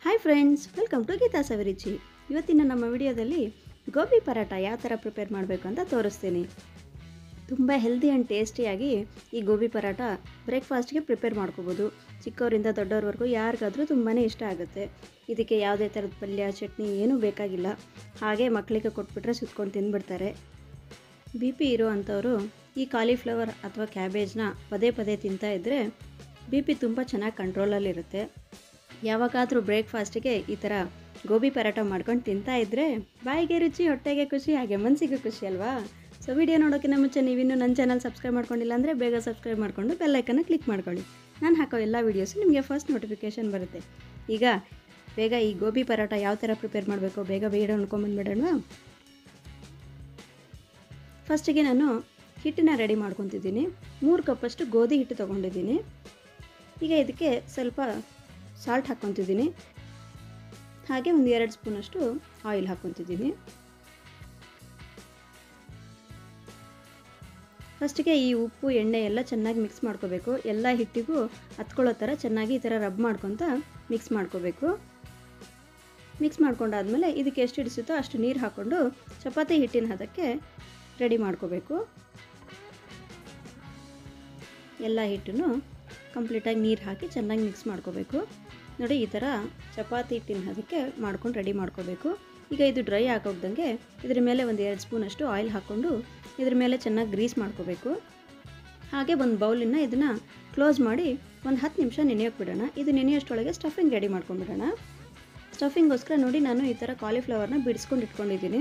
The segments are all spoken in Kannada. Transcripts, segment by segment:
hi friends welcome to Geetha Saviruchi ಇವತ್ತಿನ ನಮ್ಮ ವಿಡಿಯೋದಲ್ಲಿ ಗೋಬಿ ಪರಾಟ ಯಾವ ಥರ ಪ್ರಿಪೇರ್ ಮಾಡಬೇಕು ಅಂತ ತೋರಿಸ್ತೀನಿ ತುಂಬ ಹೆಲ್ದಿ ಆ್ಯಂಡ್ ಟೇಸ್ಟಿಯಾಗಿ ಈ ಗೋಬಿ ಪರಾಟ ಬ್ರೇಕ್ಫಾಸ್ಟ್ಗೆ ಪ್ರಿಪೇರ್ ಮಾಡ್ಕೋಬೋದು ಚಿಕ್ಕವರಿಂದ ದೊಡ್ಡವ್ರವರೆಗೂ ಯಾರಿಗಾದರೂ ತುಂಬಾ ಇಷ್ಟ ಆಗುತ್ತೆ ಇದಕ್ಕೆ ಯಾವುದೇ ಥರದ ಪಲ್ಯ ಚಟ್ನಿ ಏನೂ ಬೇಕಾಗಿಲ್ಲ ಹಾಗೆ ಮಕ್ಕಳಿಗೆ ಕೊಟ್ಬಿಟ್ರೆ ಸುತ್ಕೊಂಡು ತಿಂದ್ಬಿಡ್ತಾರೆ ಬಿ ಪಿ ಇರೋ ಅಂಥವರು ಈ ಕಾಲಿಫ್ಲವರ್ ಅಥವಾ ಕ್ಯಾಬೇಜ್ನ ಪದೇ ಪದೇ ತಿಂತಾ ಇದ್ದರೆ ಬಿ ಪಿ ತುಂಬ ಚೆನ್ನಾಗಿ ಕಂಟ್ರೋಲಲ್ಲಿರುತ್ತೆ ಯಾವಾಗಾದರೂ ಬ್ರೇಕ್ಫಾಸ್ಟಿಗೆ ಈ ಥರ ಗೋಬಿ ಪರಾಟ ಮಾಡ್ಕೊಂಡು ತಿಂತಾ ಇದ್ದರೆ ಬಾಯಿಗೆ ರುಚಿ ಹೊಟ್ಟೆಗೆ ಖುಷಿ ಹಾಗೆ ಮನಸ್ಸಿಗೆ ಖುಷಿ ಅಲ್ವಾ ಸೊ ವಿಡಿಯೋ ನೋಡೋಕ್ಕಿಂತ ಮುಂಚೆ ನೀವಿನ್ನೂ ನನ್ನ ಚಾನಲ್ ಸಬ್ಸ್ಕ್ರೈಬ್ ಮಾಡ್ಕೊಂಡಿಲ್ಲ ಅಂದರೆ ಬೇಗ ಸಬ್ಸ್ಕ್ರೈಬ್ ಮಾಡಿಕೊಂಡು ಬೆಲ್ಲೈಕನ್ನ ಕ್ಲಿಕ್ ಮಾಡ್ಕೊಳ್ಳಿ ನಾನು ಹಾಕೋ ಎಲ್ಲ ವೀಡಿಯೋಸು ನಿಮಗೆ ಫಸ್ಟ್ ನೋಟಿಫಿಕೇಷನ್ ಬರುತ್ತೆ ಈಗ ಬೇಗ ಈ ಗೋಬಿ ಪರಾಟ ಯಾವ ಥರ ಪ್ರಿಪೇರ್ ಮಾಡಬೇಕು ಬೇಗ ಬೇಗ ನೋಡ್ಕೊಂಬಂದ್ಬಿಡೋಣ ಫಸ್ಟಿಗೆ ನಾನು ಹಿಟ್ಟನ್ನ ರೆಡಿ ಮಾಡ್ಕೊತಿದ್ದೀನಿ ಮೂರು ಕಪ್ಪಷ್ಟು ಗೋಧಿ ಹಿಟ್ಟು ತೊಗೊಂಡಿದ್ದೀನಿ ಈಗ ಇದಕ್ಕೆ ಸ್ವಲ್ಪ ಸಾಲ್ಟ್ ಹಾಕ್ಕೊತಿದ್ದೀನಿ ಹಾಗೆ ಒಂದು ಎರಡು ಸ್ಪೂನಷ್ಟು ಆಯಿಲ್ ಹಾಕ್ಕೊತಿದ್ದೀನಿ ಫಸ್ಟಿಗೆ ಈ ಉಪ್ಪು ಎಣ್ಣೆ ಎಲ್ಲ ಚೆನ್ನಾಗಿ ಮಿಕ್ಸ್ ಮಾಡ್ಕೋಬೇಕು ಎಲ್ಲ ಹಿಟ್ಟಿಗೂ ಹತ್ಕೊಳ್ಳೋ ಥರ ಚೆನ್ನಾಗಿ ಈ ಥರ ರಬ್ ಮಾಡ್ಕೊತ ಮಿಕ್ಸ್ ಮಾಡ್ಕೋಬೇಕು ಮಿಕ್ಸ್ ಮಾಡ್ಕೊಂಡಾದ್ಮೇಲೆ ಇದಕ್ಕೆ ಎಷ್ಟು ಹಿಡಿಸುತ್ತೋ ಅಷ್ಟು ನೀರು ಹಾಕ್ಕೊಂಡು ಚಪಾತಿ ಹಿಟ್ಟಿನ ಹದಕ್ಕೆ ರೆಡಿ ಮಾಡ್ಕೋಬೇಕು ಎಲ್ಲ ಹಿಟ್ಟನ್ನು ಕಂಪ್ಲೀಟಾಗಿ ನೀರು ಹಾಕಿ ಚೆನ್ನಾಗಿ ಮಿಕ್ಸ್ ಮಾಡ್ಕೋಬೇಕು ನೋಡಿ ಈ ಥರ ಚಪಾತಿ ಹಿಟ್ಟಿನ ಹದಕ್ಕೆ ಮಾಡ್ಕೊಂಡು ರೆಡಿ ಮಾಡ್ಕೋಬೇಕು ಈಗ ಇದು ಡ್ರೈ ಆಗೋಗ್ದಂಗೆ ಇದ್ರ ಮೇಲೆ ಒಂದು ಎರಡು ಸ್ಪೂನಷ್ಟು ಆಯಿಲ್ ಹಾಕ್ಕೊಂಡು ಇದ್ರ ಮೇಲೆ ಚೆನ್ನಾಗಿ ಗ್ರೀಸ್ ಮಾಡ್ಕೋಬೇಕು ಹಾಗೆ ಒಂದು ಬೌಲಿನ ಇದನ್ನು ಕ್ಲೋಸ್ ಮಾಡಿ ಒಂದು ಹತ್ತು ನಿಮಿಷ ನೆನೆಯೋಕೆ ಬಿಡೋಣ ಇದು ನೆನೆಯೋಷ್ಟೊಳಗೆ ಸ್ಟಫಿಂಗ್ ರೆಡಿ ಮಾಡ್ಕೊಂಡ್ಬಿಡೋಣ ಸ್ಟಫಿಂಗೋಸ್ಕರ ನೋಡಿ ನಾನು ಈ ಥರ ಕಾಲಿಫ್ಲವರ್ನ ಬಿಡಿಸ್ಕೊಂಡು ಇಟ್ಕೊಂಡಿದ್ದೀನಿ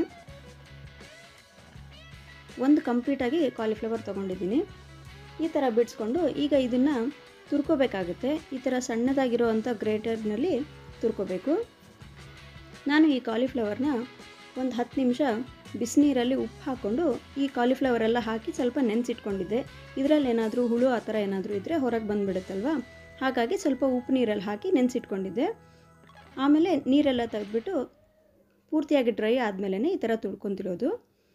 ಒಂದು ಕಂಪ್ಲೀಟಾಗಿ ಕಾಲಿಫ್ಲವರ್ ತೊಗೊಂಡಿದ್ದೀನಿ ಈ ಥರ ಬಿಡಿಸ್ಕೊಂಡು ಈಗ ಇದನ್ನು ತುರ್ಕೋಬೇಕಾಗುತ್ತೆ ಈ ಥರ ಸಣ್ಣದಾಗಿರೋ ಅಂಥ ಗ್ರೇಟರ್ನಲ್ಲಿ ತುರ್ಕೋಬೇಕು ನಾನು ಈ ಕಾಲಿಫ್ಲವರ್ನ ಒಂದು ಹತ್ತು ನಿಮಿಷ ಬಿಸಿನೀರಲ್ಲಿ ಉಪ್ಪು ಹಾಕ್ಕೊಂಡು ಈ ಕಾಲಿಫ್ಲವರ್ ಎಲ್ಲ ಹಾಕಿ ಸ್ವಲ್ಪ ನೆನೆಸಿಟ್ಕೊಂಡಿದ್ದೆ ಇದರಲ್ಲಿ ಏನಾದರೂ ಹುಳು ಆ ಥರ ಏನಾದರೂ ಇದ್ದರೆ ಹೊರಗೆ ಬಂದುಬಿಡುತ್ತಲ್ವ ಹಾಗಾಗಿ ಸ್ವಲ್ಪ ಉಪ್ಪು ನೀರಲ್ಲಿ ಹಾಕಿ ನೆನೆಸಿಟ್ಕೊಂಡಿದ್ದೆ ಆಮೇಲೆ ನೀರೆಲ್ಲ ತೆಗೆದ್ಬಿಟ್ಟು ಪೂರ್ತಿಯಾಗಿ ಡ್ರೈ ಆದಮೇಲೆ ಈ ಥರ ತುರ್ಕೊತಿರೋದು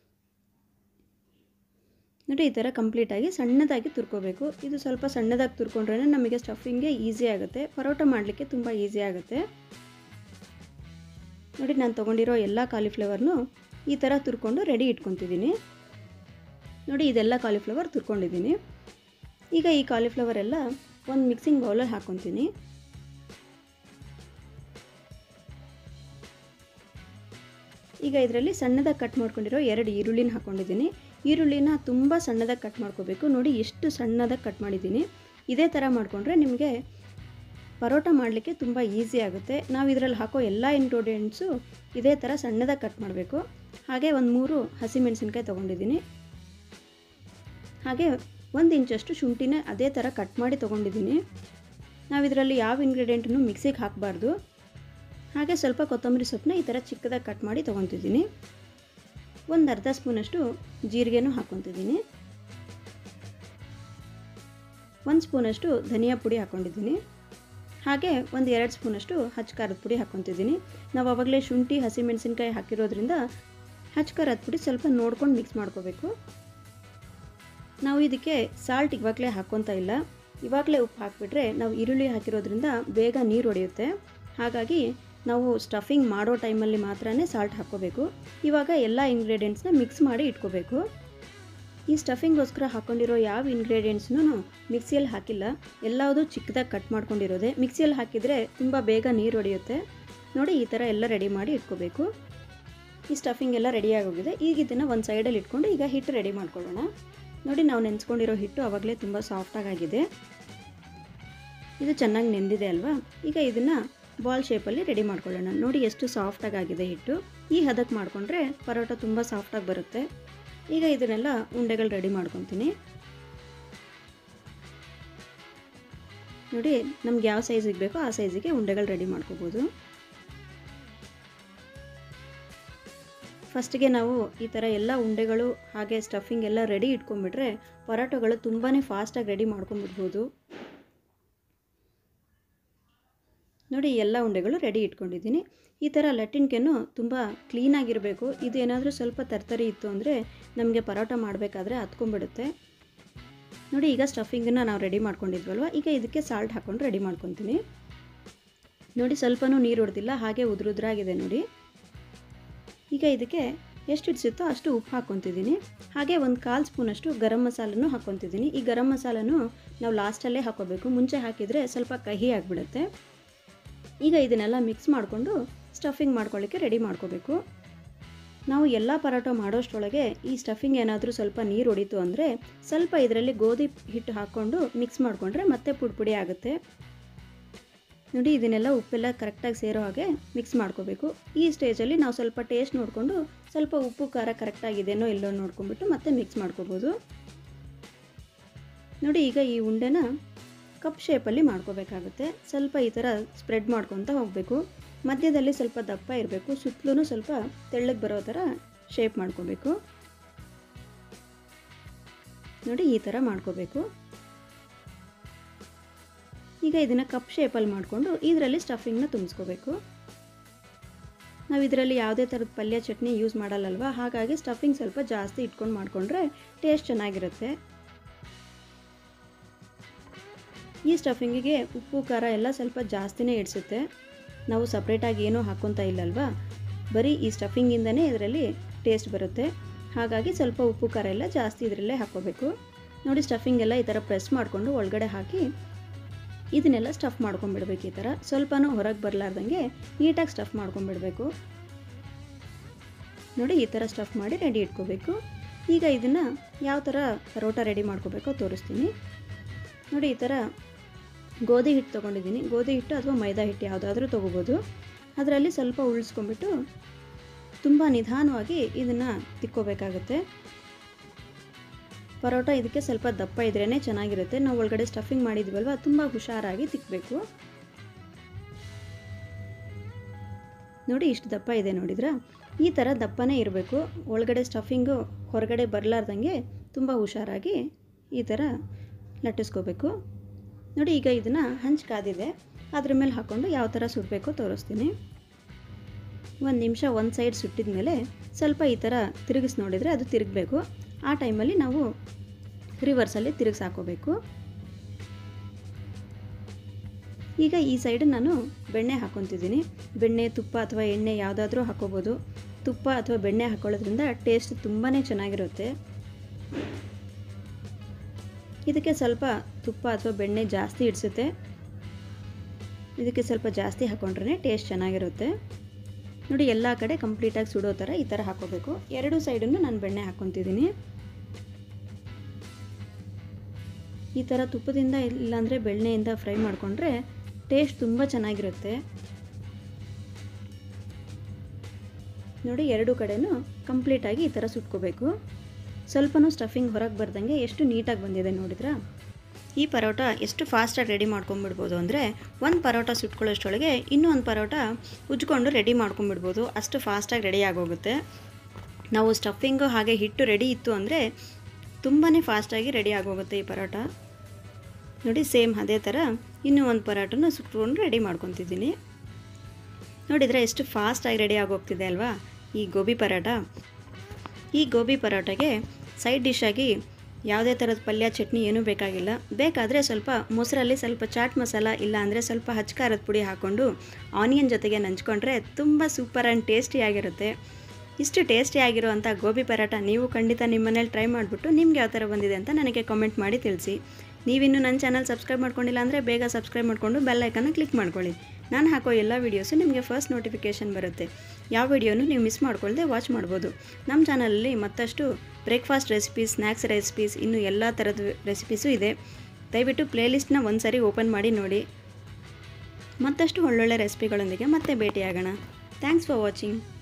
ನೋಡಿ ಈ ಥರ ಕಂಪ್ಲೀಟಾಗಿ ಸಣ್ಣದಾಗಿ ತುರ್ಕೋಬೇಕು ಇದು ಸ್ವಲ್ಪ ಸಣ್ಣದಾಗಿ ತುರ್ಕೊಂಡ್ರೆ ನಮಗೆ ಸ್ಟಫಿಂಗ್ಗೆ ಈಸಿ ಆಗುತ್ತೆ ಪರೋಟ ಮಾಡಲಿಕ್ಕೆ ತುಂಬ ಈಸಿ ಆಗುತ್ತೆ ನೋಡಿ ನಾನು ತೊಗೊಂಡಿರೋ ಎಲ್ಲ ಕಾಲಿಫ್ಲವರ್ನು ಈ ಥರ ತುರ್ಕೊಂಡು ರೆಡಿ ಇಟ್ಕೊತಿದ್ದೀನಿ ನೋಡಿ ಇದೆಲ್ಲ ಕಾಲಿಫ್ಲವರ್ ತುರ್ಕೊಂಡಿದ್ದೀನಿ ಈಗ ಈ ಕಾಲಿಫ್ಲವರ್ ಎಲ್ಲ ಒಂದು ಮಿಕ್ಸಿಂಗ್ ಬೌಲಲ್ಲಿ ಹಾಕ್ಕೊತೀನಿ ಈಗ ಇದರಲ್ಲಿ ಸಣ್ಣದಾಗಿ ಕಟ್ ಮಾಡ್ಕೊಂಡಿರೋ ಎರಡು ಈರುಳ್ಳಿನ ಹಾಕ್ಕೊಂಡಿದ್ದೀನಿ ಈರುಳ್ಳಿನ ತುಂಬ ಸಣ್ಣದಾಗಿ ಕಟ್ ಮಾಡ್ಕೋಬೇಕು ನೋಡಿ ಎಷ್ಟು ಸಣ್ಣದಾಗಿ ಕಟ್ ಮಾಡಿದ್ದೀನಿ ಇದೇ ಥರ ಮಾಡಿಕೊಂಡ್ರೆ ನಿಮಗೆ ಪರೋಟ ಮಾಡಲಿಕ್ಕೆ ತುಂಬ ಈಸಿ ಆಗುತ್ತೆ ನಾವು ಇದರಲ್ಲಿ ಹಾಕೋ ಎಲ್ಲ ಇಂಗ್ರೀಡಿಯೆಂಟ್ಸು ಇದೇ ಥರ ಸಣ್ಣದಾಗಿ ಕಟ್ ಮಾಡಬೇಕು ಹಾಗೆ ಒಂದು ಮೂರು ಹಸಿಮೆಣಸಿನ್ಕಾಯಿ ತೊಗೊಂಡಿದ್ದೀನಿ ಹಾಗೆ ಒಂದು ಇಂಚಷ್ಟು ಶುಂಠಿನ ಅದೇ ಥರ ಕಟ್ ಮಾಡಿ ತೊಗೊಂಡಿದ್ದೀನಿ ನಾವು ಇದರಲ್ಲಿ ಯಾವ ಇಂಗ್ರೀಡಿಯೆಂಟನ್ನು ಮಿಕ್ಸಿಗೆ ಹಾಕಬಾರ್ದು ಹಾಗೆ ಸ್ವಲ್ಪ ಕೊತ್ತಂಬರಿ ಸೊಪ್ಪನ್ನ ಈ ಥರ ಚಿಕ್ಕದಾಗಿ ಕಟ್ ಮಾಡಿ ತೊಗೊತಿದ್ದೀನಿ ಒಂದು ಅರ್ಧ ಸ್ಪೂನಷ್ಟು ಜೀರಿಗೆನೂ ಹಾಕ್ಕೊತಿದ್ದೀನಿ ಒಂದು ಸ್ಪೂನಷ್ಟು ಧನಿಯಾ ಪುಡಿ ಹಾಕ್ಕೊಂಡಿದ್ದೀನಿ ಹಾಗೆ ಒಂದು ಎರಡು ಸ್ಪೂನಷ್ಟು ಹಚ್ಚ ಖಾರದ ಪುಡಿ ಹಾಕ್ಕೊತಿದ್ದೀನಿ ನಾವು ಆವಾಗಲೇ ಶುಂಠಿ ಹಸಿಮೆಣಸಿನ್ಕಾಯಿ ಹಾಕಿರೋದ್ರಿಂದ ಹಚ್ಚ ಖಾರದ ಪುಡಿ ಸ್ವಲ್ಪ ನೋಡ್ಕೊಂಡು ಮಿಕ್ಸ್ ಮಾಡ್ಕೋಬೇಕು ನಾವು ಇದಕ್ಕೆ ಸಾಲ್ಟ್ ಇವಾಗಲೇ ಹಾಕ್ಕೊತಾ ಇಲ್ಲ ಇವಾಗಲೇ ಉಪ್ಪು ಹಾಕಿಬಿಟ್ರೆ ನಾವು ಈರುಳ್ಳಿ ಹಾಕಿರೋದ್ರಿಂದ ಬೇಗ ನೀರು ಹೊಡೆಯುತ್ತೆ ಹಾಗಾಗಿ ನಾವು ಸ್ಟಫಿಂಗ್ ಮಾಡೋ ಟೈಮಲ್ಲಿ ಮಾತ್ರ ಸಾಲ್ಟ್ ಹಾಕ್ಕೋಬೇಕು ಇವಾಗ ಎಲ್ಲ ಇಂಗ್ರೀಡಿಯೆಂಟ್ಸ್ನ ಮಿಕ್ಸ್ ಮಾಡಿ ಇಟ್ಕೋಬೇಕು ಈ ಸ್ಟಫಿಂಗೋಸ್ಕರ ಹಾಕ್ಕೊಂಡಿರೋ ಯಾವ ಇಂಗ್ರೀಡಿಯೆಂಟ್ಸ್ನೂ ಮಿಕ್ಸಿಯಲ್ಲಿ ಹಾಕಿಲ್ಲ ಎಲ್ಲವುದು ಚಿಕ್ಕದಾಗಿ ಕಟ್ ಮಾಡ್ಕೊಂಡಿರೋದೆ ಮಿಕ್ಸಿಯಲ್ಲಿ ಹಾಕಿದರೆ ತುಂಬ ಬೇಗ ನೀರು ಹೊಡೆಯುತ್ತೆ ನೋಡಿ ಈ ಥರ ಎಲ್ಲ ರೆಡಿ ಮಾಡಿ ಇಟ್ಕೋಬೇಕು ಈ ಸ್ಟಫಿಂಗ್ ಎಲ್ಲ ರೆಡಿ ಆಗೋಗಿದೆ ಈಗ ಇದನ್ನು ಒಂದು ಸೈಡಲ್ಲಿ ಇಟ್ಕೊಂಡು ಈಗ ಹಿಟ್ಟು ರೆಡಿ ಮಾಡ್ಕೊಳ್ಳೋಣ ನೋಡಿ ನಾವು ನೆನೆಸ್ಕೊಂಡಿರೋ ಹಿಟ್ಟು ಆವಾಗಲೇ ತುಂಬ ಸಾಫ್ಟಾಗಿದೆ ಇದು ಚೆನ್ನಾಗಿ ನೆಂದಿದೆ ಅಲ್ವಾ ಈಗ ಇದನ್ನು ಬಾಲ್ ಶೇಪಲ್ಲಿ ರೆಡಿ ಮಾಡ್ಕೊಳ್ಳೋಣ ನೋಡಿ ಎಷ್ಟು ಸಾಫ್ಟಾಗಿ ಆಗಿದೆ ಹಿಟ್ಟು ಈ ಹದಕ್ಕೆ ಮಾಡಿಕೊಂಡ್ರೆ ಪರೋಟ ತುಂಬ ಸಾಫ್ಟಾಗಿ ಬರುತ್ತೆ ಈಗ ಇದನ್ನೆಲ್ಲ ಉಂಡೆಗಳು ರೆಡಿ ಮಾಡ್ಕೊತೀನಿ ನೋಡಿ ನಮ್ಗೆ ಯಾವ ಸೈಜಿಗೆ ಬೇಕೋ ಆ ಸೈಜಿಗೆ ಉಂಡೆಗಳು ರೆಡಿ ಮಾಡ್ಕೋಬೋದು ಫಸ್ಟಿಗೆ ನಾವು ಈ ಥರ ಎಲ್ಲ ಉಂಡೆಗಳು ಹಾಗೆ ಸ್ಟಫಿಂಗ್ ಎಲ್ಲ ರೆಡಿ ಇಟ್ಕೊಂಡ್ಬಿಟ್ರೆ ಪರೋಟಗಳು ತುಂಬಾ ಫಾಸ್ಟಾಗಿ ರೆಡಿ ಮಾಡ್ಕೊಂಬಿಡ್ಬೋದು ನೋಡಿ ಎಲ್ಲ ಉಂಡೆಗಳು ರೆಡಿ ಇಟ್ಕೊಂಡಿದ್ದೀನಿ ಈ ಥರ ಲಟ್ಟಿನ್ಕೆನು ತುಂಬ ಕ್ಲೀನಾಗಿರಬೇಕು ಇದು ಏನಾದರೂ ಸ್ವಲ್ಪ ತರ್ತರಿ ಇತ್ತು ಅಂದರೆ ನಮಗೆ ಪರೋಟ ಮಾಡಬೇಕಾದ್ರೆ ಹತ್ಕೊಂಡ್ಬಿಡುತ್ತೆ ನೋಡಿ ಈಗ ಸ್ಟಫಿಂಗನ್ನು ನಾವು ರೆಡಿ ಮಾಡ್ಕೊಂಡಿದ್ವಲ್ವ ಈಗ ಇದಕ್ಕೆ ಸಾಲ್ಟ್ ಹಾಕ್ಕೊಂಡು ರೆಡಿ ಮಾಡ್ಕೊತೀನಿ ನೋಡಿ ಸ್ವಲ್ಪನೂ ನೀರು ಹೊಡೆದಿಲ್ಲ ಹಾಗೆ ಉದುರುದ್ರಾಗಿದೆ ನೋಡಿ ಈಗ ಇದಕ್ಕೆ ಎಷ್ಟು ಹಿಡಿಸುತ್ತೋ ಅಷ್ಟು ಉಪ್ಪು ಹಾಕ್ಕೊತಿದ್ದೀನಿ ಹಾಗೆ ಒಂದು ಕಾಲು ಸ್ಪೂನಷ್ಟು ಗರಂ ಮಸಾಲನೂ ಹಾಕ್ಕೊತಿದ್ದೀನಿ ಈ ಗರಂ ಮಸಾಲನೂ ನಾವು ಲಾಸ್ಟಲ್ಲೇ ಹಾಕ್ಕೋಬೇಕು ಮುಂಚೆ ಹಾಕಿದರೆ ಸ್ವಲ್ಪ ಕಹಿ ಆಗಿಬಿಡುತ್ತೆ ಈಗ ಇದನ್ನೆಲ್ಲ ಮಿಕ್ಸ್ ಮಾಡಿಕೊಂಡು ಸ್ಟಫಿಂಗ್ ಮಾಡ್ಕೊಳ್ಳಿಕ್ಕೆ ರೆಡಿ ಮಾಡ್ಕೋಬೇಕು ನಾವು ಎಲ್ಲ ಪರೋಟ ಮಾಡೋಷ್ಟರೊಳಗೆ ಈ ಸ್ಟಫಿಂಗ್ ಏನಾದರೂ ಸ್ವಲ್ಪ ನೀರು ಹೊಡಿತು ಅಂದರೆ ಸ್ವಲ್ಪ ಇದರಲ್ಲಿ ಗೋಧಿ ಹಿಟ್ಟು ಹಾಕ್ಕೊಂಡು ಮಿಕ್ಸ್ ಮಾಡಿಕೊಂಡ್ರೆ ಮತ್ತೆ ಪುಡಿ ಪುಡಿ ಆಗುತ್ತೆ ನೋಡಿ ಇದನ್ನೆಲ್ಲ ಉಪ್ಪೆಲ್ಲ ಕರೆಕ್ಟಾಗಿ ಸೇರೋ ಹಾಗೆ ಮಿಕ್ಸ್ ಮಾಡ್ಕೋಬೇಕು ಈ ಸ್ಟೇಜಲ್ಲಿ ನಾವು ಸ್ವಲ್ಪ ಟೇಸ್ಟ್ ನೋಡಿಕೊಂಡು ಸ್ವಲ್ಪ ಉಪ್ಪು ಖಾರ ಕರೆಕ್ಟಾಗಿದೆಯೋ ಇಲ್ಲೋ ನೋಡ್ಕೊಂಡ್ಬಿಟ್ಟು ಮತ್ತೆ ಮಿಕ್ಸ್ ಮಾಡ್ಕೋಬೋದು ನೋಡಿ ಈಗ ಈ ಉಂಡೆನ ಕಪ್ ಶೇಪಲ್ಲಿ ಮಾಡ್ಕೋಬೇಕಾಗುತ್ತೆ ಸ್ವಲ್ಪ ಈ ಥರ ಸ್ಪ್ರೆಡ್ ಮಾಡ್ಕೊತ ಹೋಗಬೇಕು ಮಧ್ಯದಲ್ಲಿ ಸ್ವಲ್ಪ ದಪ್ಪ ಇರಬೇಕು ಸುತ್ತಲೂ ಸ್ವಲ್ಪ ತೆಳ್ಳಗೆ ಬರೋ ಥರ ಶೇಪ್ ಮಾಡ್ಕೋಬೇಕು ನೋಡಿ ಈ ಥರ ಮಾಡ್ಕೋಬೇಕು ಈಗ ಇದನ್ನು ಕಪ್ ಶೇಪಲ್ಲಿ ಮಾಡಿಕೊಂಡು ಇದರಲ್ಲಿ ಸ್ಟಫಿಂಗ್ನ ತುಂಬಿಸ್ಕೋಬೇಕು ನಾವು ಇದರಲ್ಲಿ ಯಾವುದೇ ಥರದ ಪಲ್ಯ ಚಟ್ನಿ ಯೂಸ್ ಮಾಡಲ್ಲಲ್ವ ಹಾಗಾಗಿ ಸ್ಟಫಿಂಗ್ ಸ್ವಲ್ಪ ಜಾಸ್ತಿ ಇಟ್ಕೊಂಡು ಮಾಡಿಕೊಂಡ್ರೆ ಟೇಸ್ಟ್ ಚೆನ್ನಾಗಿರುತ್ತೆ ಈ ಸ್ಟಫಿಂಗಿಗೆ ಉಪ್ಪು ಖಾರ ಎಲ್ಲ ಸ್ವಲ್ಪ ಜಾಸ್ತಿನೇ ಇಡಿಸುತ್ತೆ ನಾವು ಸಪ್ರೇಟಾಗಿ ಏನೂ ಹಾಕ್ಕೊತಾ ಇಲ್ಲಲ್ವಾ ಬರೀ ಈ ಸ್ಟಫಿಂಗಿಂದನೇ ಇದರಲ್ಲಿ ಟೇಸ್ಟ್ ಬರುತ್ತೆ ಹಾಗಾಗಿ ಸ್ವಲ್ಪ ಉಪ್ಪು ಖಾರ ಎಲ್ಲ ಜಾಸ್ತಿ ಇದರಲ್ಲೇ ಹಾಕ್ಕೋಬೇಕು ನೋಡಿ ಸ್ಟಫಿಂಗ್ ಎಲ್ಲ ಈ ಥರ ಪ್ರೆಸ್ ಮಾಡಿಕೊಂಡು ಒಳಗಡೆ ಹಾಕಿ ಇದನ್ನೆಲ್ಲ ಸ್ಟಫ್ ಮಾಡ್ಕೊಂಬಿಡ್ಬೇಕು ಈ ಥರ ಸ್ವಲ್ಪನೂ ಹೊರಗೆ ಬರಲಾರ್ದಂಗೆ ನೀಟಾಗಿ ಸ್ಟಫ್ ಮಾಡ್ಕೊಂಬಿಡ್ಬೇಕು ನೋಡಿ ಈ ಥರ ಸ್ಟಫ್ ಮಾಡಿ ರೆಡಿ ಇಟ್ಕೋಬೇಕು ಈಗ ಇದನ್ನು ಯಾವ ಥರ ಪರೋಟ ರೆಡಿ ಮಾಡ್ಕೋಬೇಕೋ ತೋರಿಸ್ತೀನಿ ನೋಡಿ ಈ ಥರ ಗೋಧಿ ಹಿಟ್ಟು ತೊಗೊಂಡಿದ್ದೀನಿ ಗೋಧಿ ಹಿಟ್ಟು ಅಥವಾ ಮೈದಾ ಹಿಟ್ಟು ಯಾವುದಾದ್ರೂ ತೊಗೋಬೋದು ಅದರಲ್ಲಿ ಸ್ವಲ್ಪ ಉಳಿಸ್ಕೊಂಬಿಟ್ಟು ತುಂಬ ನಿಧಾನವಾಗಿ ಇದನ್ನು ತಿಕ್ಕೋಬೇಕಾಗುತ್ತೆ ಪರೋಟ ಇದಕ್ಕೆ ಸ್ವಲ್ಪ ದಪ್ಪ ಇದ್ರೇ ಚೆನ್ನಾಗಿರುತ್ತೆ ನಾವು ಒಳಗಡೆ ಸ್ಟಫಿಂಗ್ ಮಾಡಿದ್ವಲ್ವ ತುಂಬ ಹುಷಾರಾಗಿ ತಿಕ್ಕಬೇಕು ನೋಡಿ ಇಷ್ಟು ದಪ್ಪ ಇದೆ ನೋಡಿದ್ರಾ ಈ ಥರ ದಪ್ಪನೇ ಇರಬೇಕು ಒಳಗಡೆ ಸ್ಟಫಿಂಗು ಹೊರಗಡೆ ಬರಲಾರ್ದಂಗೆ ತುಂಬ ಹುಷಾರಾಗಿ ಈ ಥರ ಲಟ್ಟಿಸ್ಕೋಬೇಕು ನೋಡಿ ಈಗ ಇದನ್ನು ಹಂಚ್ ಕಾದಿದೆ ಅದ್ರ ಮೇಲೆ ಹಾಕ್ಕೊಂಡು ಯಾವ ಥರ ಸುಡಬೇಕೋ ತೋರಿಸ್ತೀನಿ ಒಂದು ನಿಮಿಷ ಒಂದು ಸೈಡ್ ಸುಟ್ಟಿದ ಮೇಲೆ ಸ್ವಲ್ಪ ಈ ಥರ ತಿರುಗಿಸಿ ನೋಡಿದರೆ ಅದು ತಿರುಗಬೇಕು ಆ ಟೈಮಲ್ಲಿ ನಾವು ರಿವರ್ಸಲ್ಲಿ ತಿರುಗಿಸಿ ಹಾಕೋಬೇಕು ಈಗ ಈ ಸೈಡ್ ನಾನು ಬೆಣ್ಣೆ ಹಾಕ್ಕೊತಿದ್ದೀನಿ ಬೆಣ್ಣೆ ತುಪ್ಪ ಅಥವಾ ಎಣ್ಣೆ ಯಾವುದಾದ್ರೂ ಹಾಕೋಬೋದು ತುಪ್ಪ ಅಥವಾ ಬೆಣ್ಣೆ ಹಾಕೊಳ್ಳೋದ್ರಿಂದ ಟೇಸ್ಟ್ ತುಂಬಾ ಚೆನ್ನಾಗಿರುತ್ತೆ ಇದಕ್ಕೆ ಸ್ವಲ್ಪ ತುಪ್ಪ ಅಥವಾ ಬೆಣ್ಣೆ ಜಾಸ್ತಿ ಇಡಿಸುತ್ತೆ ಇದಕ್ಕೆ ಸ್ವಲ್ಪ ಜಾಸ್ತಿ ಹಾಕೊಂಡ್ರೆ ಟೇಸ್ಟ್ ಚೆನ್ನಾಗಿರುತ್ತೆ ನೋಡಿ ಎಲ್ಲ ಕಡೆ ಕಂಪ್ಲೀಟಾಗಿ ಸುಡೋ ಥರ ಈ ಥರ ಹಾಕೋಬೇಕು ಎರಡು ಸೈಡನ್ನು ನಾನು ಬೆಣ್ಣೆ ಹಾಕ್ಕೊತಿದ್ದೀನಿ ಈ ಥರ ತುಪ್ಪದಿಂದ ಇಲ್ಲಾಂದರೆ ಬೆಣ್ಣೆಯಿಂದ ಫ್ರೈ ಮಾಡಿಕೊಂಡ್ರೆ ಟೇಸ್ಟ್ ತುಂಬ ಚೆನ್ನಾಗಿರುತ್ತೆ ನೋಡಿ ಎರಡು ಕಡೆನೂ ಕಂಪ್ಲೀಟಾಗಿ ಈ ಥರ ಸುಟ್ಕೋಬೇಕು ಸ್ವಲ್ಪನೂ ಸ್ಟಫಿಂಗ್ ಹೊರಗೆ ಬರ್ದಂಗೆ ಎಷ್ಟು ನೀಟಾಗಿ ಬಂದಿದೆ ನೋಡಿದ್ರಾ ಈ ಪರೋಟ ಎಷ್ಟು ಫಾಸ್ಟಾಗಿ ರೆಡಿ ಮಾಡ್ಕೊಂಬಿಡ್ಬೋದು ಅಂದರೆ ಒಂದು ಪರೋಟ ಸುಟ್ಕೊಳ್ಳೋಷ್ಟೊಳಗೆ ಇನ್ನೂ ಒಂದು ಪರೋಟ ಉಜ್ಕೊಂಡು ರೆಡಿ ಮಾಡ್ಕೊಂಬಿಡ್ಬೋದು ಅಷ್ಟು ಫಾಸ್ಟಾಗಿ ರೆಡಿ ಆಗೋಗುತ್ತೆ ನಾವು ಸ್ಟಫಿಂಗು ಹಾಗೆ ಹಿಟ್ಟು ರೆಡಿ ಇತ್ತು ಅಂದರೆ ತುಂಬಾ ಫಾಸ್ಟಾಗಿ ರೆಡಿ ಆಗೋಗುತ್ತೆ ಈ ಪರೋಟ ನೋಡಿ ಸೇಮ್ ಅದೇ ಥರ ಇನ್ನೂ ಒಂದು ಪರೋಟನ ಸುಟ್ಕೊಂಡು ರೆಡಿ ಮಾಡ್ಕೊತಿದ್ದೀನಿ ನೋಡಿದರೆ ಎಷ್ಟು ಫಾಸ್ಟಾಗಿ ರೆಡಿ ಆಗೋಗ್ತಿದೆ ಅಲ್ವಾ ಈ ಗೋಬಿ ಪರೋಟ ಈ ಗೋಬಿ ಪರೋಟಗೆ ಸೈಡ್ ಡಿಶ್ಶಾಗಿ ಯಾವುದೇ ಥರದ ಪಲ್ಯ ಚಟ್ನಿ ಏನೂ ಬೇಕಾಗಿಲ್ಲ ಬೇಕಾದರೆ ಸ್ವಲ್ಪ ಮೊಸರಲ್ಲಿ ಸ್ವಲ್ಪ ಚಾಟ್ ಮಸಾಲ ಇಲ್ಲ ಅಂದರೆ ಸ್ವಲ್ಪ ಹಚ್ಕಾರದ ಪುಡಿ ಹಾಕ್ಕೊಂಡು ಆನಿಯನ್ ಜೊತೆಗೆ ನಂಚ್ಕೊಂಡ್ರೆ ತುಂಬ ಸೂಪರ್ ಆ್ಯಂಡ್ ಟೇಸ್ಟಿಯಾಗಿರುತ್ತೆ ಇಷ್ಟು ಟೇಸ್ಟಿಯಾಗಿರೋ ಅಂಥ ಗೋಬಿ ಪರೋಟ ನೀವು ಖಂಡಿತ ನಿಮ್ಮ ಮನೇಲಿ ಟ್ರೈ ಮಾಡಿಬಿಟ್ಟು ನಿಮ್ಗೆ ಯಾವ ಥರ ಬಂದಿದೆ ಅಂತ ನನಗೆ ಕಾಮೆಂಟ್ ಮಾಡಿ ತಿಳಿಸಿ ನೀವಿನ್ನೂ ನನ್ನ ಚಾನಲ್ ಸಬ್ಸ್ಕ್ರೈಬ್ ಮಾಡ್ಕೊಂಡಿಲ್ಲ ಅಂದರೆ ಬೇಗ ಸಬ್ಸ್ಕ್ರೈಬ್ ಮಾಡಿಕೊಂಡು ಬೆಲ್ ಐಕನ್ನ ಕ್ಲಿಕ್ ಮಾಡ್ಕೊಳ್ಳಿ ನಾನು ಹಾಕೋ ಎಲ್ಲ ವೀಡಿಯೋಸು ನಿಮಗೆ ಫಸ್ಟ್ ನೋಟಿಫಿಕೇಷನ್ ಬರುತ್ತೆ ಯಾವ ವಿಡಿಯೋನು ನೀವು ಮಿಸ್ ಮಾಡ್ಕೊಳ್ಳದೆ ವಾಚ್ ಮಾಡ್ಬೋದು ನಮ್ಮ ಚಾನಲಲ್ಲಿ ಮತ್ತಷ್ಟು ಬ್ರೇಕ್ಫಾಸ್ಟ್ ರೆಸಿಪೀಸ್ ಸ್ನ್ಯಾಕ್ಸ್ ರೆಸಿಪೀಸ್ ಇನ್ನೂ ಎಲ್ಲ ಥರದ ರೆಸಿಪೀಸು ಇದೆ ದಯವಿಟ್ಟು ಪ್ಲೇಲಿಸ್ಟ್ನ ಒಂದು ಸರಿ ಓಪನ್ ಮಾಡಿ ನೋಡಿ ಮತ್ತಷ್ಟು ಒಳ್ಳೊಳ್ಳೆ ರೆಸಿಪಿಗಳೊಂದಿಗೆ ಮತ್ತೆ ಭೇಟಿಯಾಗೋಣ ಥ್ಯಾಂಕ್ಸ್ ಫಾರ್ ವಾಚಿಂಗ್